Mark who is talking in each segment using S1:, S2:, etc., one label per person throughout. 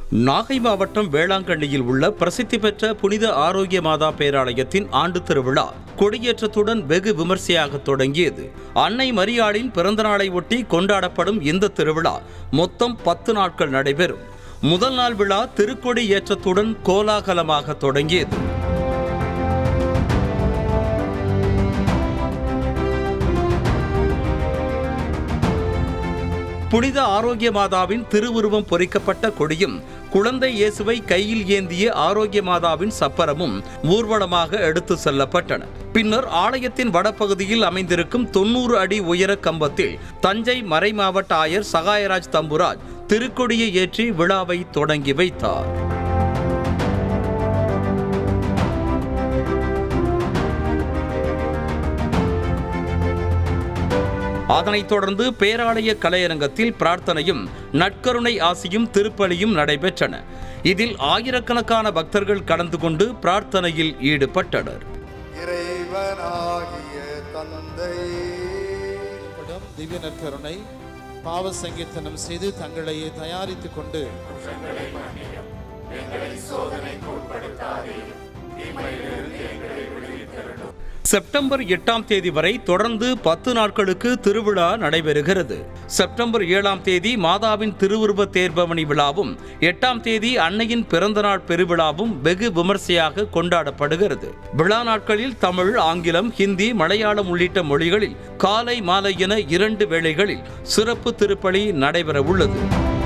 S1: நாகை மாவட்டம் வேளாங்கண்ணியில் உள்ள பிரசித்தி பெற்ற புனித ஆரோக்கிய மாதா பேராலயத்தின் ஆண்டு திருவிழா கொடியேற்றத்துடன் வெகு விமர்சையாக தொடங்கியது அன்னை மரியாளின் பிறந்த நாளை ஒட்டி கொண்டாடப்படும் இந்த திருவிழா மொத்தம் பத்து நாட்கள் நடைபெறும் முதல் நாள் விழா திருக்கொடி ஏற்றத்துடன் கோலாகலமாக தொடங்கியது புனித ஆரோக்கிய மாதாவின் திருவுருவம் பொறிக்கப்பட்ட கொடியும் குழந்தை இயேசுவை கையில் ஏந்திய ஆரோக்கிய மாதாவின் சப்பரமும் ஊர்வலமாக எடுத்து செல்லப்பட்டன பின்னர் ஆலயத்தின் வடபகுதியில் அமைந்திருக்கும் தொன்னூறு அடி உயர கம்பத்தில் தஞ்சை மறைமாவட்ட ஆயர் சகாயராஜ் தம்புராஜ் திருக்கொடியை ஏற்றி விழாவை தொடங்கி வைத்தார் அதனைத் தொடர்ந்து பேராலய கலையரங்கத்தில் பிரார்த்தனையும் நட்கருணை ஆசியும் திருப்பலியும் நடைபெற்றன இதில் ஆயிரக்கணக்கான பக்தர்கள் கலந்து கொண்டு பிரார்த்தனையில் ஈடுபட்டனர்
S2: இறைவனாகிய தந்தையே
S3: படம் திவ்ய நற்கருணை பாவ சங்கீர்த்தனம் செய்து தங்களையே தயாரித்துக் கொண்டு
S1: செப்டம்பர் எட்டாம் தேதி வரை தொடர்ந்து பத்து நாட்களுக்கு திருவிழா நடைபெறுகிறது செப்டம்பர் ஏழாம் தேதி மாதாவின் திருவுருவ தேர்பவனி விழாவும் எட்டாம் தேதி அன்னையின் பிறந்தநாள் பெருவிழாவும் வெகு விமர்சையாக கொண்டாடப்படுகிறது விழா நாட்களில் தமிழ் ஆங்கிலம் ஹிந்தி மலையாளம் உள்ளிட்ட மொழிகளில் காலை மாலை என இரண்டு வேளைகளில் சிறப்பு திருப்பலி நடைபெற உள்ளது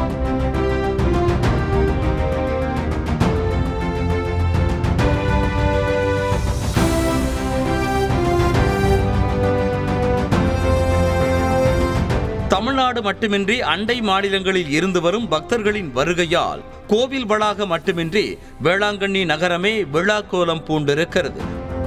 S1: தமிழ்நாடு மட்டுமின்றி அண்டை மாநிலங்களில் இருந்து வரும் பக்தர்களின் வருகையால் கோவில் வளாக மட்டுமின்றி வேளாங்கண்ணி நகரமே விழா கோலம் பூண்டிருக்கிறது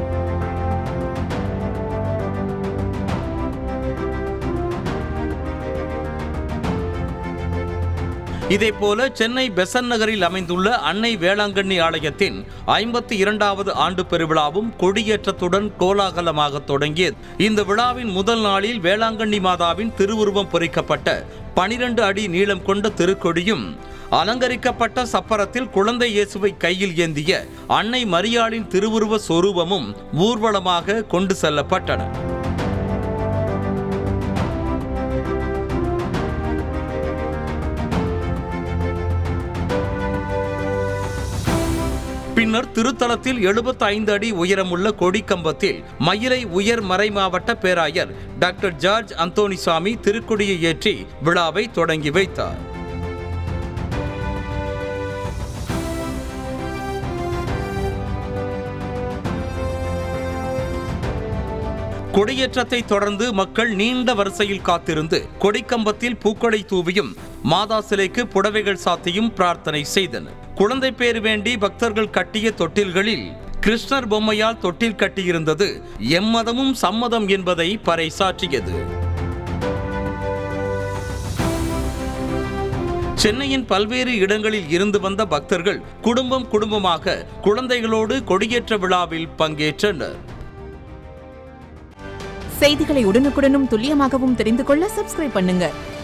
S1: இதேபோல சென்னை பெசன் நகரில் அமைந்துள்ள அன்னை வேளாங்கண்ணி ஆலயத்தின் ஐம்பத்தி இரண்டாவது ஆண்டு பெருவிழாவும் கொடியேற்றத்துடன் கோலாகலமாக தொடங்கியது இந்த விழாவின் முதல் நாளில் வேளாங்கண்ணி மாதாவின் திருவுருவம் பொறிக்கப்பட்ட பனிரெண்டு அடி நீளம் கொண்ட திருக்கொடியும் அலங்கரிக்கப்பட்ட சப்பரத்தில் குழந்தை இயேசுவை கையில் ஏந்திய அன்னை மரியாளின் திருவுருவ சொரூபமும் ஊர்வலமாக கொண்டு செல்லப்பட்டன பின்னர் திருத்தலத்தில் 75 ஐந்து அடி உயரமுள்ள கொடிக்கம்பத்தில் மயிலை உயர் மறை மாவட்ட பேராயர் டாக்டர் ஜார்ஜ் அந்தோணிசாமி திருக்கொடியை ஏற்றி விழாவை தொடங்கி வைத்தார் கொடியேற்றத்தை தொடர்ந்து மக்கள் நீண்ட வரிசையில் காத்திருந்து கொடிக்கம்பத்தில் பூக்களை தூவியும் மாதா சிலைக்கு புடவைகள் சாத்தியும் பிரார்த்தனை செய்தனர் குழந்தை பேறு வேண்டி பக்தர்கள் கட்டிய தொட்டில்களில் கிருஷ்ணர் பொம்மையால் தொட்டில் கட்டியிருந்தது எம்மதமும் சம்மதம் என்பதை பறைசாற்றியது சென்னையின் பல்வேறு இடங்களில் இருந்து வந்த பக்தர்கள் குடும்பம் குடும்பமாக குழந்தைகளோடு கொடியேற்ற விழாவில் பங்கேற்றனர்
S4: செய்திகளை உடனுக்குடனும் துல்லியமாகவும் தெரிந்து கொள்ள சப்ஸ்கிரைப் பண்ணுங்க